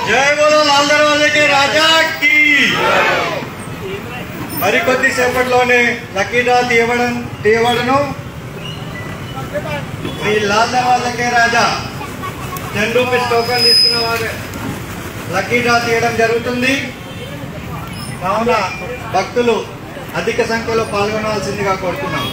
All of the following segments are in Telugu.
జై బోలో లాల్ దర్వాజాకి రాజా కి మరికొద్ది సేపట్లోనే లక్కీ డ్రా తీయబడం తీయబడను శ్రీ లాల్ దర్వాజాకే రాజా టెన్ రూపీస్ టోకెన్ తీసుకున్న వారు లక్కీ డ్రా తీయడం జరుగుతుంది కావున భక్తులు అధిక సంఖ్యలో పాల్గొనవలసిందిగా కోరుతున్నాం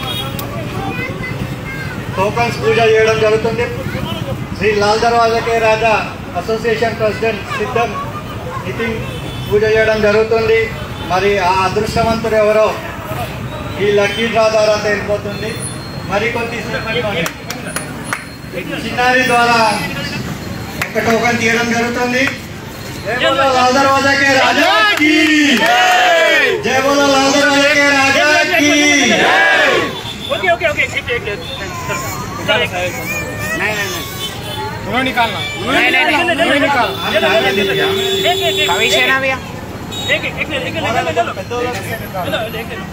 టోకన్స్ పూజ చేయడం జరుగుతుంది శ్రీ లాల్ దర్వాజకే రాజా అసోసియేషన్ ప్రెసిడెంట్ సిద్ధం నితిన్ పూజ చేయడం జరుగుతుంది మరి ఆ అదృష్టవంతుడు ఎవరో ఈ లక్కీ డ్రా ద్వారా తేలిపోతుంది మరి కొద్దిసేపట్లోనే చిన్నారి ద్వారా ఒక టోకన్ తీయడం జరుగుతుంది జై బోలో లాల్ దర్వాజకే రాజా కీ జై బోలో లాల్ దర్వాజకే రాజా కీ ओके ओके ओके एक एक एक चल एक नहीं नहीं नहीं तुम्हें निकालना नहीं नहीं नहीं नहीं निकाल एक एक एक कभी से ना भैया एक एक एक ले लेके ले ले लो लो ले ले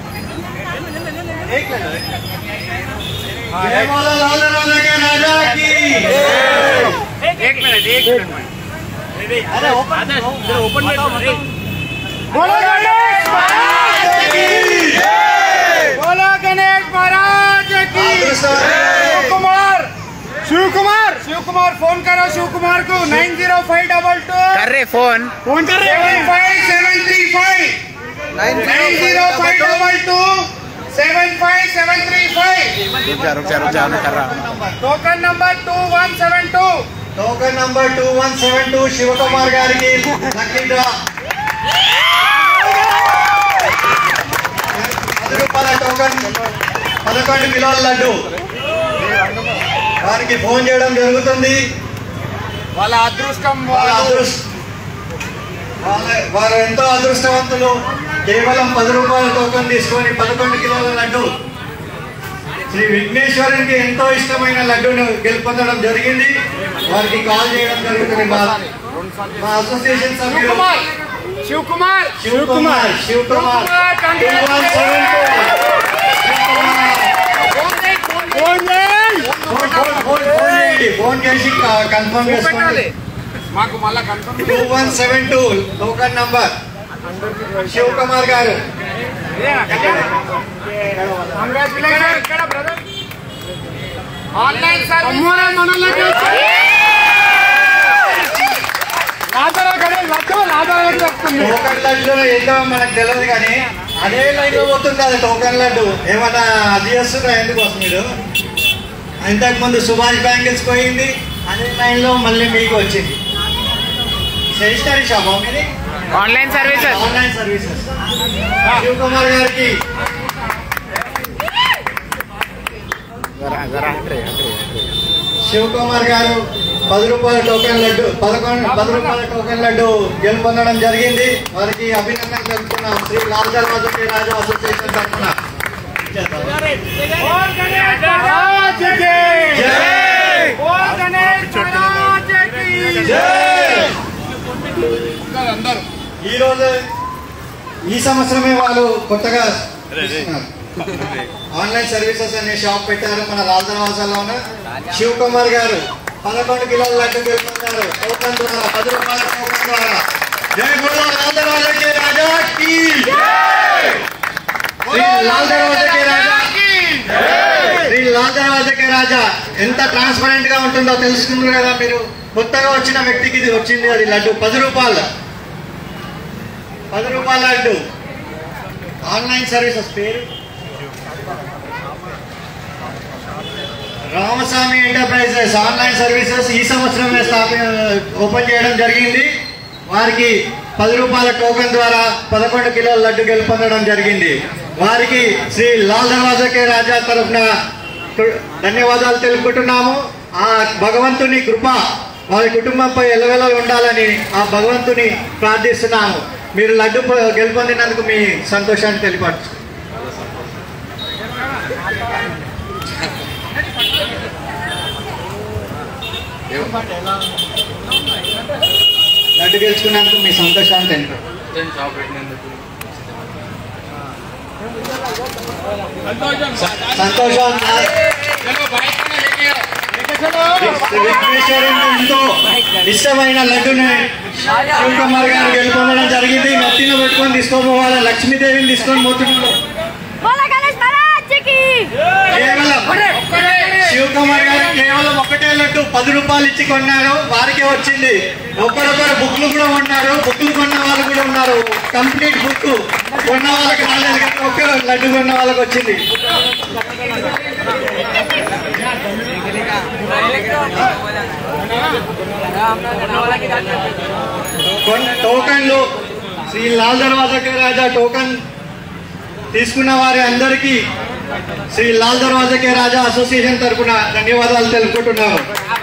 जय बोलो लाल दरवाजा के राजा की एक एक मिनट एक मिनट अरे ओपन इधर ओपन में बोलो गणेश महाराज की बोलो गणेश महाराज की शिव कुमार शिव कुमार शिव कुमार फोन करो शिव कुमार को nine zero five double two कर रहे फोन फोन कर seven five seven three five nine zero five double two seven five seven three five रुक जा रुक जा रुक जा मैं कर रहा हूँ token number two one seven two token number two one seven two Shivkumar గారికి లక్కీ డ్రా పది రూపాయల టోకెన్ పదకొండు కిలోల లడ్డు వారికి ఫోన్ చేయడం జరుగుతుంది వాళ్ళ అదృష్టం వాళ్ళ అదృష్ట వాళ్ళ- వారు ఎంతో అదృష్టవంతులు కేవలం పది రూపాయల టోకెన్ తీసుకొని పదకొండు కిలోల లడ్డు శ్రీ విఘ్నేశ్వరునికి ఎంతో ఇష్టమైన లడ్డూను గెలుపొందడం జరిగింది వారికి కాల్ చేయడం జరుగుతుంది మా మా అసోసియేషన్ సభ్యులు కుమార్ శివ్ కుమార్ శివ్ కుమార్ శివ్ కుమార్ శివ్ కుమార్, 2172. ఫోన్ చేయి ఫోన్ ఫోన్ ఫోన్ ఫోన్ చేయండి ఫోన్ చేసి కన్ఫర్మ్ చేసుకోండి మాకు మళ్ళా confirm two one seven two token number Shiv Kumar గారు కంగ్రాచులేషన్ ఇక్కడ బ్రదర్ ఆన్లైన్ సర్వీస్ మనల్ని లాదరా గణేష్ లడ్డు లాదరా చెప్తుంది టోకన్ లడ్డు ఏంటో మనకు తెలియదు కానీ అదే లైన్ లో పోతుంది అది టోకన్ లడ్డు ఏమన్నా అది చేస్తుందా ఎందుకోసం మీరు ఇంతకు ముందు సుభాష్ బ్యాంగిల్స్ పోయింది అదే లైన్ లో మళ్ళీ మీకు వచ్చింది స్టేషనరీ షాప్ మీది online services online services Shiv Kumar గారికి जरा जरा हट रहे हट रहे हट रहे శివ్ కుమార్ గారు పది రూపాయల టోకెన్ లడ్డు పదకొండు పది రూపాయల టోకెన్ లడ్డు గెలుపొందడం జరిగింది వారికి అభినందనలు తెలుపుతున్నాం శ్రీ లాల్ దర్వాజకి రాజు అసోసియేషన్ తరఫున ఓం గణేష్ మహారాజ్ కి జై! ఓం గణేష్ మహారాజ్ కి అందరూ ఈ రోజు ఈ సంవత్సరమే వాళ్ళు కొత్తగా ఇస్తున్నారు. ఆన్లైన్ సర్వీసెస్ అనే షాప్ పెట్టారు మన లాల్ దర్వాజాలోన శివ్ కుమార్ గారు పదకొండు కిలోల లడ్డు గెలుపొందారు టోకన్ ద్వారా పది రూపాయల టోకన్ ద్వారా జై బోలో లాల్ దర్వాజకి రాజా కీ శ్రీ లాల్ దర్వాజకి రాజా శ్రీ లాల్ దర్వాజకి రాజా ఎంత ట్రాన్స్పరెంట్ గా ఉంటుందో తెలుసుకున్నారు కదా మీరు కొత్తగా వచ్చిన వ్యక్తికి ఇది వచ్చింది అది లడ్డు పది రూపాయలు పది రూపాయల లడ్డు ఆన్లైన్ సర్వీసెస్ పేరు రామస్వామి ఎంటర్ప్రైజెస్ ఆన్లైన్ సర్వీసెస్ ఈ సంవత్సరమే స్థాపి ఓపెన్ చేయడం జరిగింది వారికి పది రూపాయల టోకెన్ ద్వారా పదకొండు కిలోల లడ్డు గెలుపొందడం జరిగింది వారికి శ్రీ లాల్ దర్వాజకే రాజా తరఫున ధన్యవాదాలు తెలుపుకుంటున్నాము ఆ భగవంతుని కృప వారి కుటుంబంపై ఎల్లవెల్ల ఉండాలని ఆ భగవంతుని ప్రార్థిస్తున్నాము మీరు లడ్డు పొ- గెలుపొందినందుకు మీ సంతోషాన్ని తెలిపచ్చు లడ్డు గెలుచుకున్నందుకు మీ సంతోషాన్ని తెలుపు సంతోషం चलो बाइक में लेके आओ విఘ్నేశ్వరుని ఎంతో ఇష్టమైన లడ్డుని శివకుమార్ గారు గెలుపొందడం జరిగింది నెత్తిన పెట్టుకొని తీసుకోపోవాలి లక్ష్మీదేవిని తీసుకొని పోతున్నాడు बोला गणेश महाराज की కేవలం శివకుమార్ గారు కేవలం ఒకటే లడ్డు పది రూపాయలు ఇచ్చి కొన్నారు వారికే వచ్చింది ఒకరొకరు బుక్లు కూడా ఉన్నారు బుక్లు కొన్న వాళ్ళు కూడా ఉన్నారు కంప్లీట్ బుక్ కొన్న వాళ్ళకి రాలేదు కానీ ఒకే లడ్డు కొన్న వాళ్ళకి వచ్చింది కొన్ని టోకన్లు శ్రీ లాల్ దర్వాజా కే రాజా టోకన్ తీసుకున్న వారి అందరికీ శ్రీ లాల్ దర్వాజా కే రాజా అసోసియేషన్ తరఫున ధన్యవాదాలు తెలుపుకుంటున్నాము